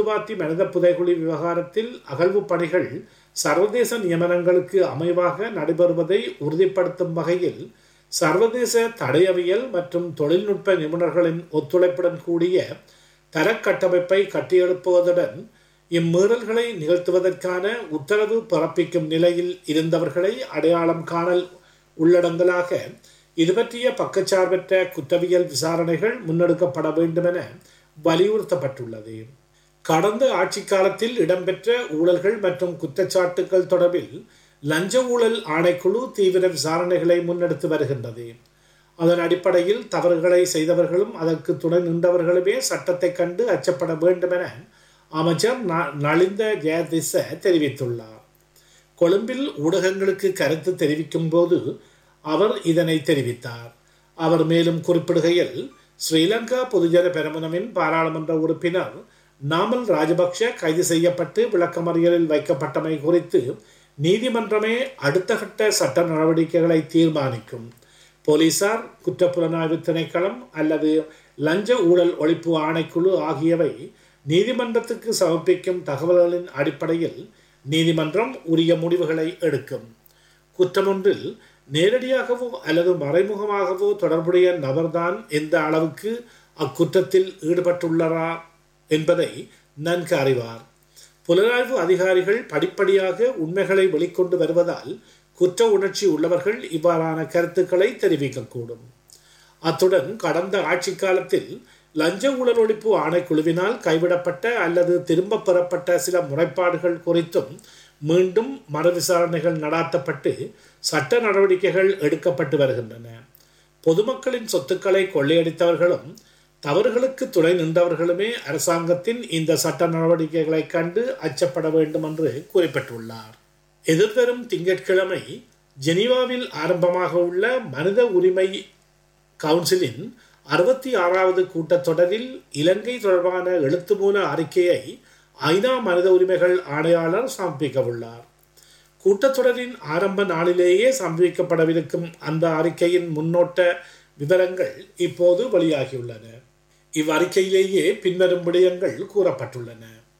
கிளிநொச்சி மனித புதைகுழி விவகாரத்தில் அகழ்வு பணிகள் சர்வதேச நியமனங்களுக்கு அமைவாக நடைபெறுவதை உறுதிப்படுத்தும் வகையில் சர்வதேச தடயவியல் மற்றும் தொழில்நுட்ப நிபுணர்களின் ஒத்துழைப்புடன் கூடிய தரக்கட்டமைப்பை கட்டியெழுப்புவதுடன் இம்மீறல்களை நிகழ்த்துவதற்கான உத்தரவு பிறப்பிக்கும் நிலையில் இருந்தவர்களை அடையாளம் காணல் உள்ளடங்கலாக இது பற்றிய பக்கச்சார்பற்ற குற்றவியல் விசாரணைகள் முன்னெடுக்கப்பட வேண்டும் என வலியுறுத்தப்பட்டுள்ளது கடந்த ஆட்சி காலத்தில் இடம்பெற்ற ஊழல்கள் மற்றும் குற்றச்சாட்டுகள் தொடர்பில் லஞ்ச ஊழல் ஆணைக்குழு தீவிர விசாரணைகளை முன்னெடுத்து வருகின்றது அதன் அடிப்படையில் தவறுகளை செய்தவர்களும் அதற்கு துணை நின்றவர்களுமே சட்டத்தை கண்டு அச்சப்பட வேண்டும் என அமைச்சர் நலிந்த ஜெயதிச தெரிவித்துள்ளார் கொழும்பில் ஊடகங்களுக்கு கருத்து தெரிவிக்கும் போது அவர் இதனை தெரிவித்தார் அவர் மேலும் குறிப்பிடுகையில் ஸ்ரீலங்கா பொதுஜன பெரமுனவின் பாராளுமன்ற உறுப்பினர் நாமல் ராஜபக்ஷ கைது செய்யப்பட்டு விளக்கமறியலில் வைக்கப்பட்டமை குறித்து நீதிமன்றமே அடுத்த கட்ட சட்ட நடவடிக்கைகளை தீர்மானிக்கும் போலீசார் குற்றப்புலனாய்வு திணைக்களம் அல்லது லஞ்ச ஊழல் ஒழிப்பு ஆணைக்குழு ஆகியவை நீதிமன்றத்துக்கு சமர்ப்பிக்கும் தகவல்களின் அடிப்படையில் நீதிமன்றம் உரிய முடிவுகளை எடுக்கும் குற்றமொன்றில் நேரடியாகவோ அல்லது மறைமுகமாகவோ தொடர்புடைய நபர்தான் எந்த அளவுக்கு அக்குற்றத்தில் ஈடுபட்டுள்ளரா என்பதை நன்கு அறிவார் புலனாய்வு அதிகாரிகள் படிப்படியாக உண்மைகளை வெளிக்கொண்டு வருவதால் குற்ற உணர்ச்சி உள்ளவர்கள் இவ்வாறான கருத்துக்களை தெரிவிக்கக்கூடும் அத்துடன் கடந்த ஆட்சி காலத்தில் லஞ்ச ஊழல் ஒழிப்பு ஆணைக்குழுவினால் கைவிடப்பட்ட அல்லது திரும்ப பெறப்பட்ட சில முறைப்பாடுகள் குறித்தும் மீண்டும் மறுவிசாரணைகள் நடாத்தப்பட்டு சட்ட நடவடிக்கைகள் எடுக்கப்பட்டு வருகின்றன பொதுமக்களின் சொத்துக்களை கொள்ளையடித்தவர்களும் தவறுகளுக்கு துணை நின்றவர்களுமே அரசாங்கத்தின் இந்த சட்ட நடவடிக்கைகளை கண்டு அச்சப்பட வேண்டும் என்று குறிப்பிட்டுள்ளார் எதிர்வரும் திங்கட்கிழமை ஜெனீவாவில் ஆரம்பமாக உள்ள மனித உரிமை கவுன்சிலின் அறுபத்தி ஆறாவது கூட்டத்தொடரில் இலங்கை தொடர்பான எழுத்து மூல அறிக்கையை ஐநா மனித உரிமைகள் ஆணையாளர் சமர்ப்பிக்க உள்ளார் கூட்டத்தொடரின் ஆரம்ப நாளிலேயே சமர்ப்பிக்கப்படவிருக்கும் அந்த அறிக்கையின் முன்னோட்ட விவரங்கள் இப்போது வெளியாகியுள்ளன இவ்வறிக்கையிலேயே பின்வரும் விடயங்கள் கூறப்பட்டுள்ளன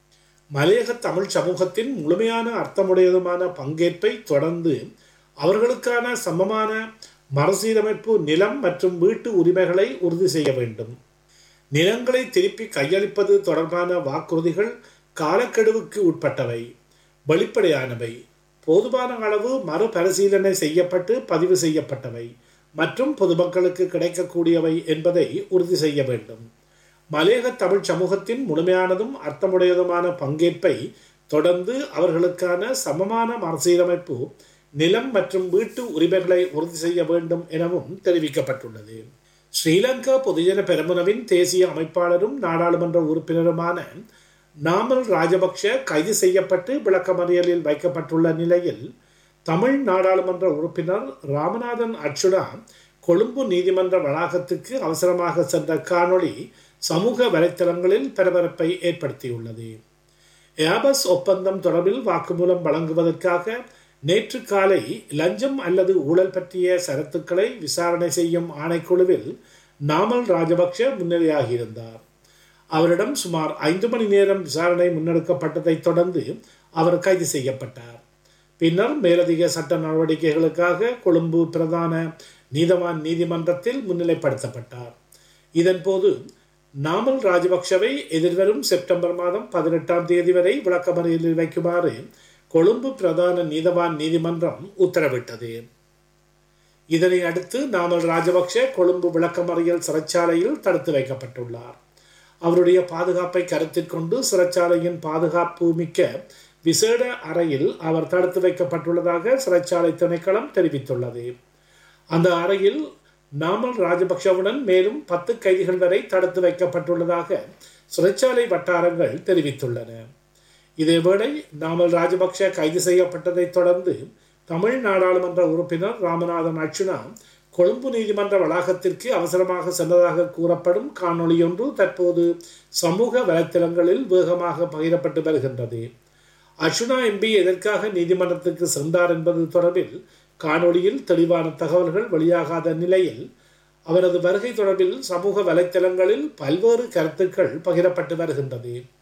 மலையக தமிழ் சமூகத்தின் முழுமையான அர்த்தமுடையதுமான பங்கேற்பை தொடர்ந்து அவர்களுக்கான சமமான மறுசீரமைப்பு நிலம் மற்றும் வீட்டு உரிமைகளை உறுதி செய்ய வேண்டும் நிலங்களை திருப்பி கையளிப்பது தொடர்பான வாக்குறுதிகள் காலக்கெடுவுக்கு உட்பட்டவை வெளிப்படையானவை போதுமான அளவு மறுபரிசீலனை செய்யப்பட்டு பதிவு செய்யப்பட்டவை மற்றும் பொதுமக்களுக்கு கிடைக்கக்கூடியவை என்பதை உறுதி செய்ய வேண்டும் மலையக தமிழ் சமூகத்தின் முழுமையானதும் அர்த்தமுடையதுமான பங்கேற்பை தொடர்ந்து அவர்களுக்கான சமமான மறுசீரமைப்பு நிலம் மற்றும் வீட்டு உரிமைகளை உறுதி செய்ய வேண்டும் எனவும் தெரிவிக்கப்பட்டுள்ளது ஸ்ரீலங்கா பொதுஜன பெரமுனவின் தேசிய அமைப்பாளரும் நாடாளுமன்ற உறுப்பினருமான நாமல் ராஜபக்ஷ கைது செய்யப்பட்டு விளக்கமறியலில் வைக்கப்பட்டுள்ள நிலையில் தமிழ் நாடாளுமன்ற உறுப்பினர் ராமநாதன் அச்சுடா கொழும்பு நீதிமன்ற வளாகத்துக்கு அவசரமாக சென்ற காணொளி சமூக வலைத்தளங்களில் பரபரப்பை ஏற்படுத்தியுள்ளது ஏபஸ் ஒப்பந்தம் தொடர்பில் வாக்குமூலம் வழங்குவதற்காக நேற்று காலை லஞ்சம் அல்லது ஊழல் பற்றிய சரத்துக்களை விசாரணை செய்யும் ஆணைக்குழுவில் நாமல் ராஜபக்ஷ முன்னிலையாகியிருந்தார் அவரிடம் சுமார் ஐந்து மணி நேரம் விசாரணை முன்னெடுக்கப்பட்டதைத் தொடர்ந்து அவர் கைது செய்யப்பட்டார் பின்னர் மேலதிக சட்ட நடவடிக்கைகளுக்காக கொழும்பு பிரதான நீதவான் நீதிமன்றத்தில் முன்னிலைப்படுத்தப்பட்டார் இதன்போது நாமல் ராஜபக்ஷவை எதிர்வரும் செப்டம்பர் மாதம் பதினெட்டாம் தேதி வரை விளக்கமறியலில் வைக்குமாறு கொழும்பு பிரதான நீதவான் நீதிமன்றம் உத்தரவிட்டது இதனை அடுத்து நாமல் ராஜபக்ஷ கொழும்பு விளக்கமறியல் சிறைச்சாலையில் தடுத்து வைக்கப்பட்டுள்ளார் அவருடைய பாதுகாப்பை கருத்தில் கொண்டு சிறைச்சாலையின் பாதுகாப்பு மிக்க விசேட அறையில் அவர் தடுத்து வைக்கப்பட்டுள்ளதாக சிறைச்சாலை திணைக்களம் தெரிவித்துள்ளது அந்த அறையில் நாமல் ராஜபக்ஷவுடன் மேலும் பத்து கைதிகள் வரை தடுத்து வைக்கப்பட்டுள்ளதாக சிறைச்சாலை வட்டாரங்கள் தெரிவித்துள்ளன இதேவேளை நாமல் ராஜபக்ஷ கைது செய்யப்பட்டதைத் தொடர்ந்து தமிழ் நாடாளுமன்ற உறுப்பினர் ராமநாதன் அர்ச்சுனா கொழும்பு நீதிமன்ற வளாகத்திற்கு அவசரமாக சென்றதாக கூறப்படும் காணொளியொன்று தற்போது சமூக வலைத்தளங்களில் வேகமாக பகிரப்பட்டு வருகின்றது அர்ச்சுனா எம்பி எதற்காக நீதிமன்றத்துக்கு சென்றார் என்பது தொடர்பில் காணொளியில் தெளிவான தகவல்கள் வெளியாகாத நிலையில் அவரது வருகை தொடர்பில் சமூக வலைத்தளங்களில் பல்வேறு கருத்துக்கள் பகிரப்பட்டு வருகின்றது